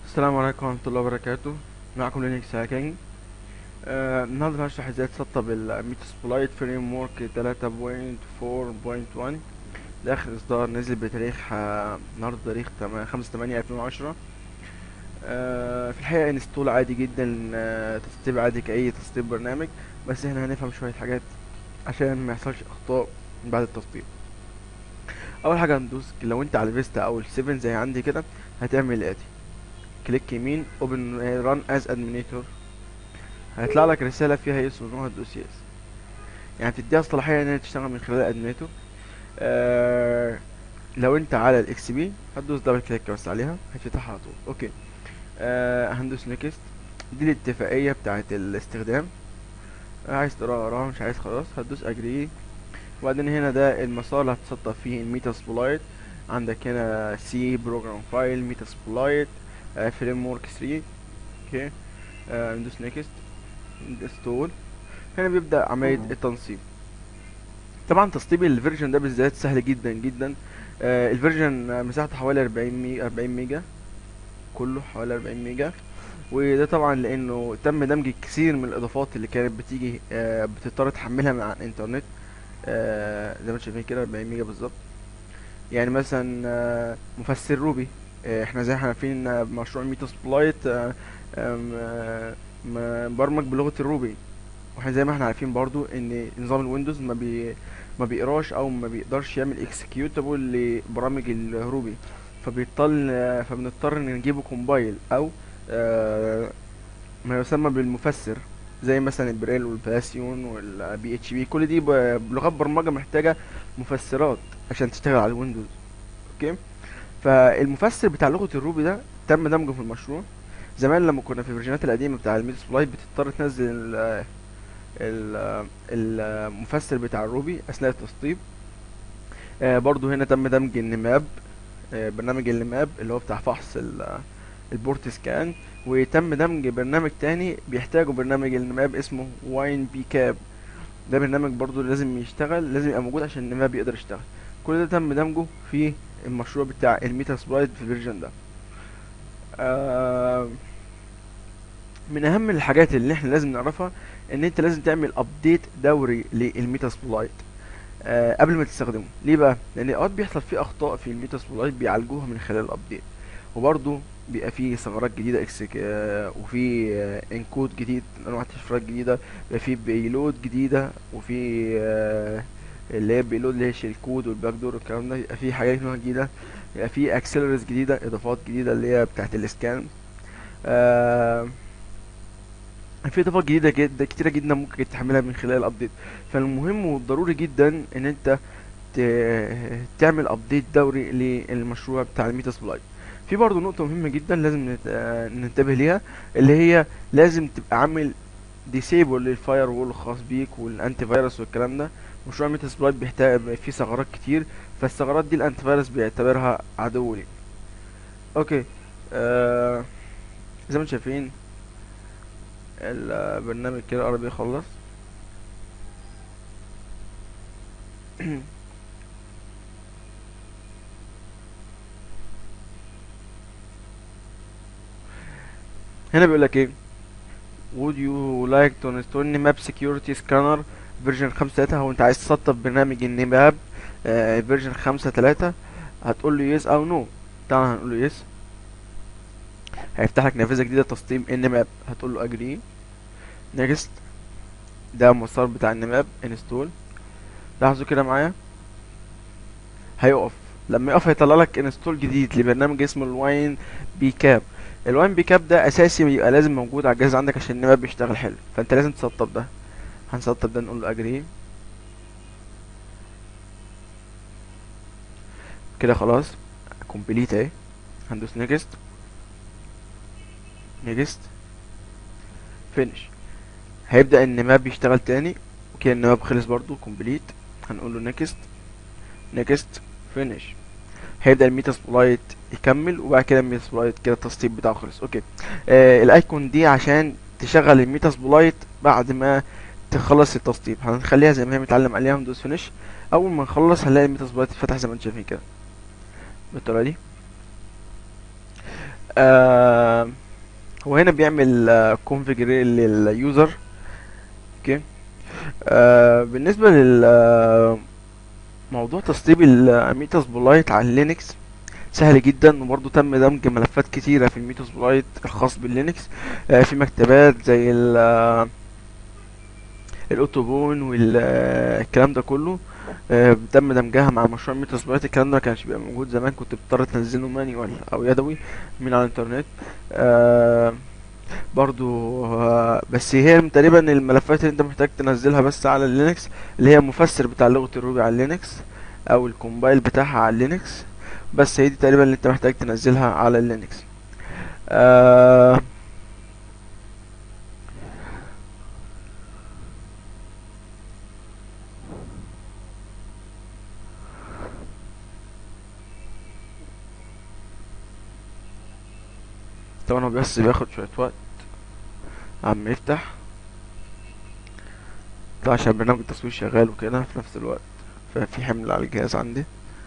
السلام عليكم ورحمة الله وبركاته معكم لينكس هاكينج آه النهاردة هشرح ازاي تسطب الميتاسبلايت فريم ورك 3.4.1 ده اخر اصدار نزل بتاريخ آه، النهاردة تاريخ 5 8 2010 آه في الحقيقة انستول عادي جدا آه تسطيب عادي كأي تسطيب برنامج بس احنا هنفهم شوية حاجات عشان ما يحصلش اخطاء بعد التسطيب اول حاجة هندوس لو انت على فيستا او ال7 زي عندي كده هتعمل الاتي كليك يمين اوبن ران از ادمنستريتور هيطلع لك رساله فيها يس ونو هتدوس يس يعني تديها صلاحيه ان هي تشتغل من خلال ادمنستريتور آه لو انت على الاكس بي هتدوس دبل كليك بس عليها هتفتح على طول اوكي آه هندوس نيكست دي الاتفاقيه بتاعه الاستخدام آه عايز تقراها قراها مش عايز خلاص هتدوس اجري وبعدين هنا ده المسار اللي هتسطب فيه الميتا سبلايت عندك هنا سي بروجرام فايل ميتا سبلايت فريم ورك 3 اوكي آه، ندوس نيكست انستول هنا بيبدأ عملية التنصيب طبعا تسطيب الفيرجن ده بالذات سهل جدا جدا آه الفيرجن آه، مساحته حوالي 40 ميجا 40 ميجا كله حوالي 40 ميجا وده طبعا لانه تم دمج كثير من الاضافات اللي كانت بتيجي آه بتضطر تحملها من على الانترنت آه زي ما انتم شايفين كده 40 ميجا بالظبط يعني مثلا آه مفسر روبي آه، احنا زي ما احنا عارفين آه، مشروع ميتا سبلايت آه، آم، آه، مبرمج بلغة الروبي واحنا زي ما احنا عارفين برضو ان نظام الويندوز ما بي ما بيقراش او ما بيقدرش يعمل اكسكيوتابل لبرامج الروبي فبيضطر آه، فبنضطر ان نجيبه كومبايل او آه، ما يسمى بالمفسر زي مثلا البريل والباسيون والبي اتش بي كل دي ب- بلغات برمجة محتاجة مفسرات عشان تشتغل على الويندوز اوكي فالمفسر بتاع لغة الروبي ده تم دمجه في المشروع زمان لما كنا في الفيرجنات القديمة بتاع الميد سبلايت بتضطر تنزل ال- ال- المفسر بتاع الروبي أثناء التسطيب آه، برضو هنا تم دمج النماب آه، برنامج النماب اللي هو بتاع فحص ال- البورت سكان وتم دمج برنامج تاني بيحتاجه برنامج النماب اسمه واين بي كاب ده برنامج برضو لازم يشتغل لازم يبقى موجود عشان النماب يقدر يشتغل كل ده تم دمجه في المشروع بتاع الميتا سبلايت في الفيرجن ده آه، من اهم الحاجات اللي احنا لازم نعرفها ان انت لازم تعمل ابديت دوري للميتا سبلايت آه، قبل ما تستخدمه ليه بقى لان اوقات بيحصل فيه اخطاء في الميتا سبلايت بيعالجوها من خلال الابديت وبرضه بيبقى فيه ثغرات جديده اكس آه، وفي آه، انكود جديد انواع تشفيرات جديده بيبقى فيه بيلود جديده وفي آه، اللي هي بيلود اللي هي الشيل كود والباك دور والكلام ده يبقى في حاجات نوع جديده يبقى في اكسلرز جديده اضافات جديده اللي هي بتاعت الاسكان آه في اضافات جديده جدا كتيره جدا ممكن تحملها من خلال الابديت فالمهم والضروري جدا ان انت ت- تعمل ابديت دوري للمشروع بتاع الميتا سبلايت في برضه نقطه مهمه جدا لازم نت- آه، ننتبه ليها اللي هي لازم تبقى عامل ديسيبل للفاير وول الخاص بيك والانتي فيروس والكلام ده مشروع ميتا سبلايت بيحتاج فيه ثغرات كتير فالثغرات دي الانتي فيروس بيعتبرها عدو ليك اوكي آه زي ما انتم شايفين البرنامج كده قرب يخلص هنا بيقول لك ايه would you like to install Nmap security scanner version 5.3 هو انت عايز تسطب برنامج النماب فيرجن 5.3 هتقول له يس او نو طبعا هنقول له يس هيفتح لك نافذه جديده تسطيب النماب هتقول له اجري نيكست ده المسار بتاع النماب انستول لاحظوا كده معايا هيقف لما يقف هيطلع لك انستول جديد لبرنامج اسمه الواين بي كاب الواين بي كاب ده اساسي يبقى لازم موجود على الجهاز عندك عشان النماب بيشتغل حلو فانت لازم تسطب ده هنسطب ده نقول له اجري كده خلاص كومبليت اهي هندوس نيكست نيكست فينش هيبدأ النماب يشتغل تاني وكده النماب خلص برضو كومبليت هنقول له نيكست نيكست فينش هيبدأ الميتا سبلايت يكمل وبعد كده الميتا سبلايت كده التسطيب بتاعه خلص اوكي آه الايكون دي عشان تشغل الميتا سبلايت بعد ما تخلص التسطيب هنخليها زي ما هي متعلم عليها وندوس فينش اول ما نخلص هنلاقي الميتا سبلايت اتفتح زي ما انتم شايفين كده بالطريقه دي آه هو هنا بيعمل كونفيجر لليوزر اوكي آه بالنسبه لل آه، موضوع تسطيب الميتاس بولايت على اللينكس سهل جدا وبرضه تم دمج ملفات كتيرة في الميتاس بولايت الخاص باللينكس آه، في مكتبات زي ال آه، الاوتوبون والكلام ده كله آه، تم دمجها مع مشروع ميتاس بولايت الكلام ده ما كانش بيبقى موجود زمان كنت بتضطر تنزله مانيوال او يدوي من على الانترنت آه، برضو آه، بس هي تقريبا الملفات اللي انت محتاج تنزلها بس على اللينكس اللي هي مفسر بتاع لغة الروبي على اللينكس او الكومبايل بتاعها على اللينكس بس هي دي تقريبا اللي انت محتاج تنزلها على اللينكس آه طبعا هو بس بياخد شوية وقت عم يفتح طبعا عشان برنامج التصوير شغال وكده في نفس الوقت ففي حمل على الجهاز عندي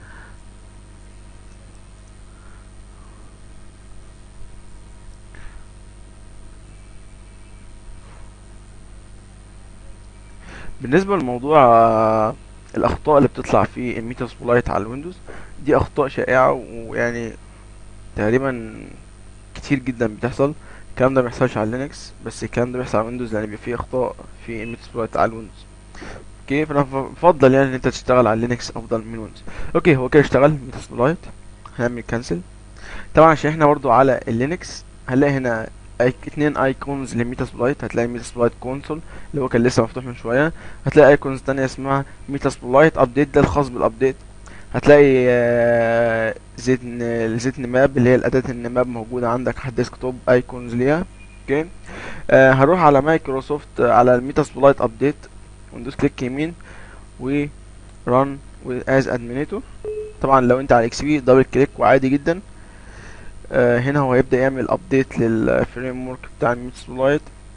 بالنسبة لموضوع آه، الأخطاء اللي بتطلع في الميتاس بولايت على الويندوز دي أخطاء شائعة ويعني تقريبا كتير جدا بتحصل الكلام ده مبيحصلش على لينكس بس الكلام ده بيحصل على ويندوز لأن بيبقى فيه أخطاء في الميتاس بولايت على الويندوز اوكي فأنا بفضل يعني إن أنت تشتغل على لينكس أفضل من ويندوز اوكي هو كده اشتغل ميتاس بولايت هنعمل كانسل طبعا عشان احنا برضو على اللينكس هنلاقي هنا ايك اتنين ايكونز لميتاس بلايت هتلاقي ميتاس بلايت كونسول اللي هو كان لسه مفتوح من شويه هتلاقي ايكونز تانية اسمها ميتاس بلايت ابديت ده الخاص بالابديت هتلاقي آه، زيت ن- زيت نماب اللي هي الاداة النماب موجودة عندك على الديسكتوب ايكونز ليها اوكي آه هروح على مايكروسوفت آه، على الميتاس بلايت ابديت وندوس كليك يمين و run as administrator طبعا لو انت على اكس بي دبل كليك وعادي جدا آه هنا هو هيبدأ يعمل ابديت للفريم ورك بتاع الميتاس بلايت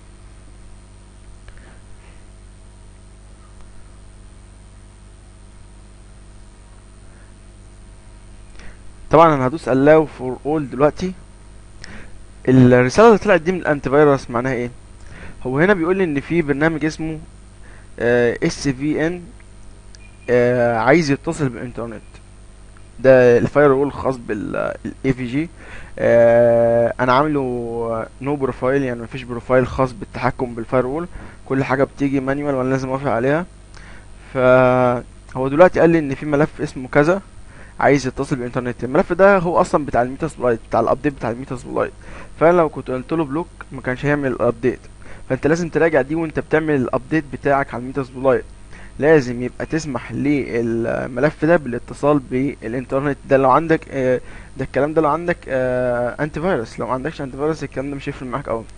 طبعا انا هدوس allow for all دلوقتي الرسالة اللي طلعت دي من الانتي فيروس معناها ايه هو هنا بيقول لي ان في برنامج اسمه اس في ان عايز يتصل بالانترنت ده الفاير وول الخاص بالاي في جي انا عامله نو بروفايل يعني مفيش بروفايل خاص بالتحكم بالفاير وول كل حاجه بتيجي مانيوال وانا لازم اوافق عليها فهو دلوقتي قال لي ان في ملف اسمه كذا عايز يتصل بالانترنت الملف ده هو اصلا بتاع الميتا سبلايت بتاع الابديت بتاع الميتا سبلايت فانا لو كنت قلت له بلوك ما كانش هيعمل الابديت فانت لازم تراجع دي وانت بتعمل الابديت بتاعك على الميتا سبلايت لازم يبقى تسمح للملف ده بالاتصال بالانترنت ده لو عندك آه، ده الكلام ده لو عندك آه، انتي فيروس لو ما عندكش انتي فيروس الكلام ده مش هيفرق معاك قوي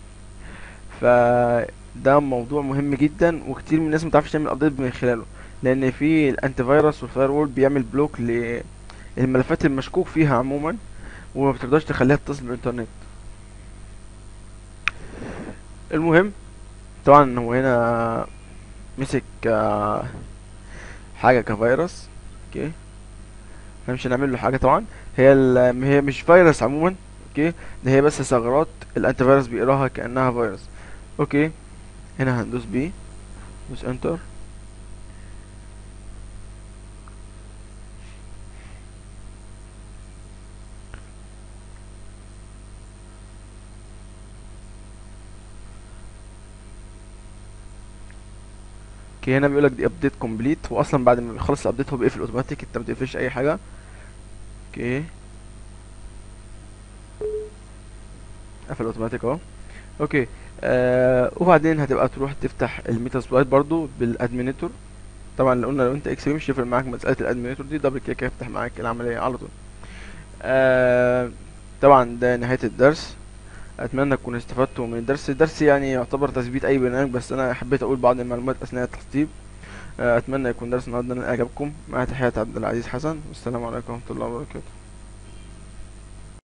فده موضوع مهم جدا وكتير من الناس ما تعرفش تعمل ابديت من خلاله لان في الانتي فيروس والفاير وول بيعمل بلوك للملفات المشكوك فيها عموما وما بتقدرش تخليها تتصل بالانترنت المهم طبعا هو هنا مسك آه، حاجه كفيروس اوكي احنا مش هنعمل له حاجه طبعا هي ال- هي مش فيروس عموما اوكي ده هي بس ثغرات الانتي فيروس بيقراها كانها فيروس اوكي هنا هندوس بي دوس انتر اوكي هنا بيقولك دي ابديت كومبليت هو اصلا بعد ما بيخلص الابديت هو بيقفل اوتوماتيك انت ما بتقفلش اي حاجه اوكي قفل اوتوماتيك اهو اوكي آه وبعدين هتبقى تروح تفتح الميتا سبلايت برضو بالادمينيتور طبعا لو قلنا لو انت اكس مش هيفرق معاك مساله الادمينيتور دي دبل كليك هيفتح معاك العمليه على طول آه طبعا ده نهايه الدرس اتمنى تكونوا استفدتوا من الدرس الدرس يعني يعتبر تثبيت اي برنامج بس انا حبيت اقول بعض المعلومات اثناء التسطيب آه، اتمنى يكون درس النهارده اعجبكم مع تحيات عبد العزيز حسن والسلام عليكم ورحمه الله وبركاته